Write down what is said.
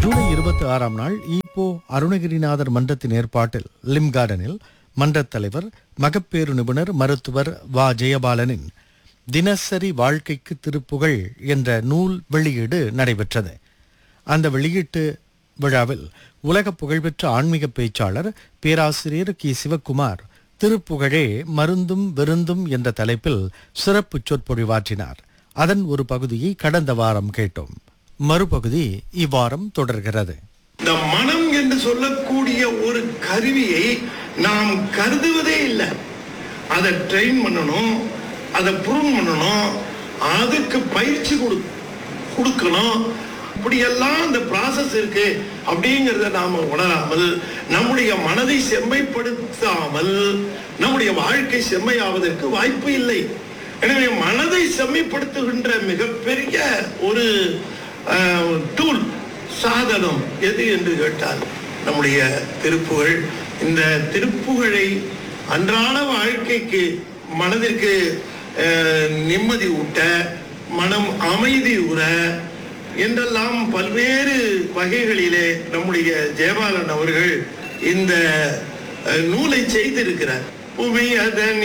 ஜூலை இருபத்தி ஆறாம் நாள் ஈப்போ அருணகிரிநாதர் மன்றத்தின் ஏற்பாட்டில் லிம் கார்டனில் மன்றத் தலைவர் மகப்பேறு நிபுணர் மருத்துவர் வா ஜெயபாலனின் தினசரி வாழ்க்கைக்கு திருப்புகழ் என்ற நூல் வெளியீடு நடைபெற்றது அந்த வெளியீட்டு விழாவில் உலக புகழ்பெற்ற ஆன்மீக பேச்சாளர் பேராசிரியர் கி சிவக்குமார் திருப்புகழே மருந்தும் விருந்தும் என்ற தலைப்பில் சிறப்பு சொற்பொழிவாற்றினார் அதன் ஒரு பகுதியை கடந்த வாரம் கேட்டோம் மறுபகுதி இவ்வாரம் தொடர்கிறது இந்த மனம் என்று சொல்லக்கூடிய ஒரு கருவியை நாம் கருதுவதே இல்லை அதை ட்ரெயின் பண்ணணும் அதை ப்ரூவ் பண்ணணும் அதுக்கு பயிற்சி கொடு கொடுக்கணும் இப்படியெல்லாம் அந்த ப்ராசஸ் இருக்கு அப்படிங்கிறத நாம உணராமல் நம்முடைய மனதை செம்மைப்படுத்தாமல் நம்முடைய வாழ்க்கை செம்மையாவதற்கு வாய்ப்பு இல்லை எனவே மனதை செம்மைப்படுத்துகின்ற மிகப்பெரிய ஒரு டூல் சாதனம் எது என்று கேட்டால் நம்முடைய திருப்புகழ் இந்த திருப்புகழை அன்றாட வாழ்க்கைக்கு மனதிற்கு அஹ், நிம்மதி ஊட்ட மனம் அமைதி உற என்றெல்லாம் பல்வேறு வகைகளிலே நம்முடைய ஜெயபாலன் அவர்கள் இந்த அஹ், நூலை செய்திருக்கிறார் புவி அதன்